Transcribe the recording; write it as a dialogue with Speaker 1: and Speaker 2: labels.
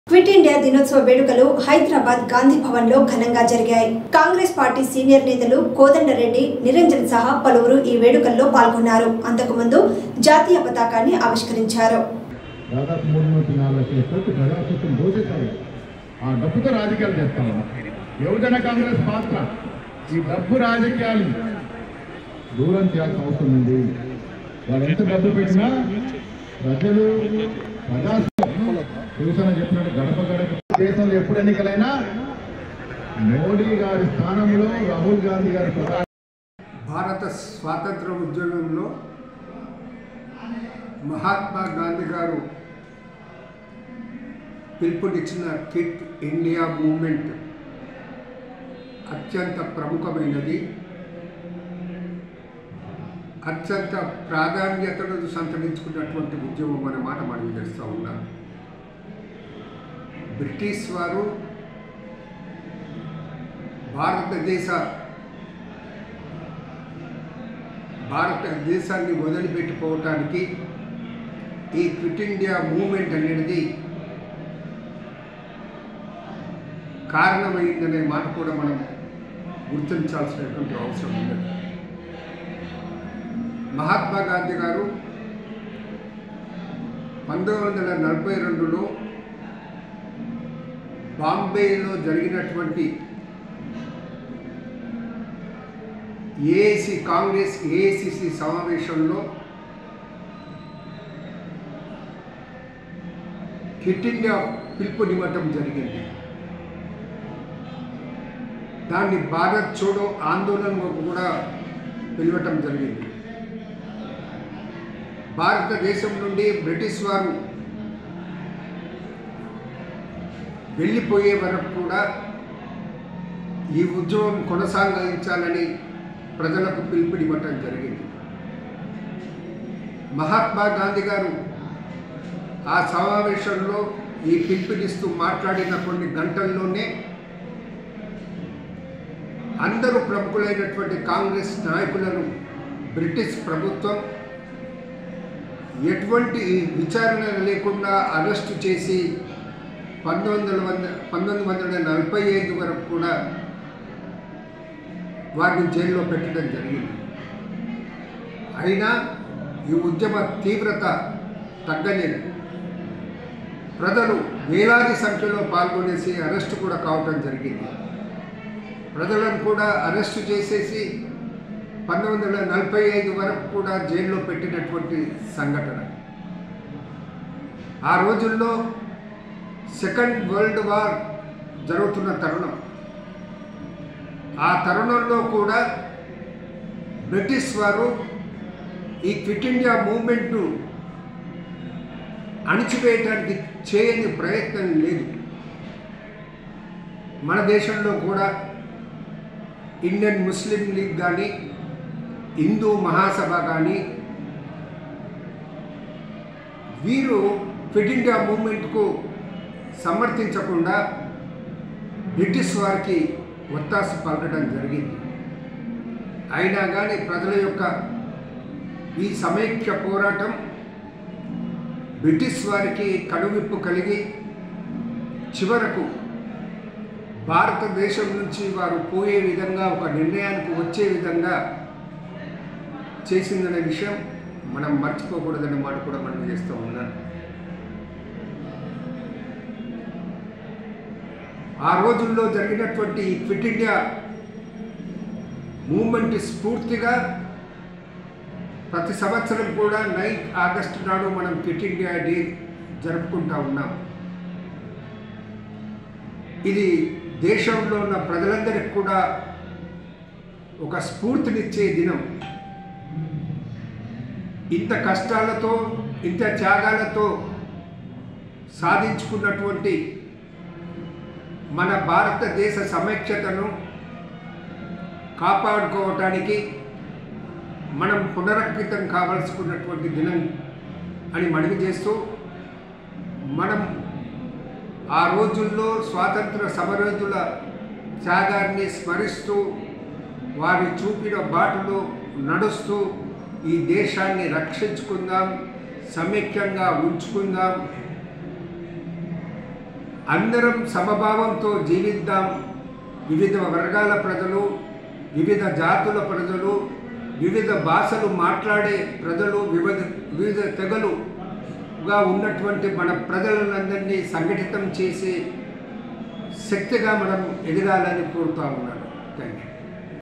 Speaker 1: quit India దినోత్సవ వేడుకలు హైదరాబాద్ గాంధీ భవన్ లో ఘనంగా జరిగాయి కాంగ్రెస్ పార్టీ సీనియర్ నేతలు కోదండరెడ్డి నిరంజన్ సహా పలువురు ఈ వేడుకల్లో పాల్గొన్నారు అంతకుముందు జాతీయ పతాకాన్ని ఆవిష్కరించారు
Speaker 2: దాదాపు మూడు వందల నాలుగు లక్షల కోట్లు ప్రజాస్వామ్యం దోచేశారు ఆ డబ్బుతో రాజకీయాలు చేస్తా ఉన్నారు యువజన కాంగ్రెస్ పాత్ర ఈ డబ్బు రాజకీయాలు దూరం చేయాల్సిన అవసరం ఉంది వాళ్ళు ఎంత డబ్బు పెట్టినా ప్రజలు ప్రజాస్వామ్యం శివసేన చెప్పినట్టు గడప గడప దేశంలో ఎప్పుడు ఎన్నికలైనా మోడీ గారి స్థానంలో రాహుల్ గాంధీ గారి ప్రధాని
Speaker 3: భారత స్వాతంత్ర ఉద్యమంలో మహాత్మా గాంధీ గారు పిలుపునిచ్చిన కిట్ ఇండియా మూమెంట్ అత్యంత ప్రముఖమైనది అత్యంత ప్రాధాన్యతను సంతరించుకున్నటువంటి ఉద్యమం అనే మాట మనం చేస్తూ ఉన్నాం బ్రిటిష్ వారు భారతదేశ భారతదేశాన్ని వదిలిపెట్టిపోవటానికి ఈ క్విట్ ఇండియా మూమెంట్ అనేది కారణమైందనే మాట కూడా మనం గుర్తించాల్సినటువంటి అవసరం ఉంది మహాత్మా గాంధీ గారు పంతొమ్మిది వందల నలభై రెండులో బాంబేలో జరిగినటువంటి ఏఐసి కాంగ్రెస్ ఏఐసిసి సమావేశంలో క్విట్ ఇండియా పిలుపునివ్వటం జరిగింది దాన్ని భారత్ చోడో ఆందోళన కూడా పిలవటం జరిగింది భారతదేశం నుండి బ్రిటిష్ వారు వెళ్ళిపోయే వరకు కూడా ఈ ఉద్యమం కొనసాగించాలని ప్రజలకు పిలుపునివ్వటం జరిగింది మహాత్మా గాంధీ గారు ఆ సమావేశంలో ఈ పిలుపునిస్తూ మాట్లాడిన కొన్ని గంటల్లోనే అందరూ ప్రముఖులైనటువంటి కాంగ్రెస్ నాయకులను బ్రిటిష్ ప్రభుత్వం ఎటువంటి విచారణ లేకుండా అరెస్టు చేసి పంతొమ్మిది వందల పంతొమ్మిది వందల నలభై ఐదు వరకు కూడా వారిని జైల్లో పెట్టడం జరిగింది అయినా ఈ ఉద్యమ తీవ్రత తగ్గలేదు ప్రజలు వేలాది సంఖ్యలో పాల్గొనేసి అరెస్టు కూడా కావటం జరిగింది ప్రజలను కూడా అరెస్టు చేసేసి పంతొమ్మిది వందల నలభై ఐదు వరకు కూడా జైల్లో పెట్టినటువంటి సంఘటన ఆ రోజుల్లో సెకండ్ వరల్డ్ వార్ జరుగుతున్న తరుణం ఆ తరుణంలో కూడా బ్రిటిష్ వారు ఈ క్విట్ ఇండియా మూమెంట్ను అణిచివేయటానికి చేయని ప్రయత్నం లేదు మన దేశంలో కూడా ఇండియన్ ముస్లిం లీగ్ కానీ హిందూ మహాసభ కానీ వీరు క్విట్ ఇండియా మూమెంట్కు సమర్థించకుండా బ్రిటిష్ వారికి ఒత్తాసు పలకడం జరిగింది అయినా కానీ ప్రజల యొక్క ఈ సమైక్య పోరాటం బ్రిటిష్ వారికి కనువిప్పు కలిగి చివరకు భారతదేశం నుంచి వారు పోయే విధంగా ఒక నిర్ణయానికి వచ్చే విధంగా చేసిందనే విషయం మనం మర్చిపోకూడదనే మాట కూడా మనం చేస్తూ ఉన్నాం ఆ రోజుల్లో జరిగినటువంటి ఈ క్విట్ ఇండియా మూమెంట్ స్ఫూర్తిగా ప్రతి సంవత్సరం కూడా నైన్త్ ఆగస్టు నాడు మనం క్విట్ ఇండియా డే జరుపుకుంటా ఉన్నాం ఇది దేశంలో ఉన్న ప్రజలందరికీ కూడా ఒక స్ఫూర్తినిచ్చే దినం ఇంత కష్టాలతో ఇంత త్యాగాలతో సాధించుకున్నటువంటి మన భారతదేశ సమైక్యతను కాపాడుకోవటానికి మనం పునరర్పితం కావాల్సుకున్నటువంటి దినం అని మనవి చేస్తూ మనం ఆ రోజుల్లో స్వాతంత్ర సమరయోధుల త్యాగాన్ని స్మరిస్తూ వారి చూపిన బాటలో నడుస్తూ ఈ దేశాన్ని రక్షించుకుందాం సమైక్యంగా ఉంచుకుందాం అందరం సమభావంతో జీవిద్దాం వివిధ వర్గాల ప్రజలు వివిధ జాతుల ప్రజలు వివిధ భాషలు మాట్లాడే ప్రజలు వివిధ వివిధ తెగలుగా ఉన్నటువంటి మన ప్రజలందరినీ సంఘటితం చేసే శక్తిగా మనం ఎదగాలని కోరుతా ఉన్నాను థ్యాంక్ యూ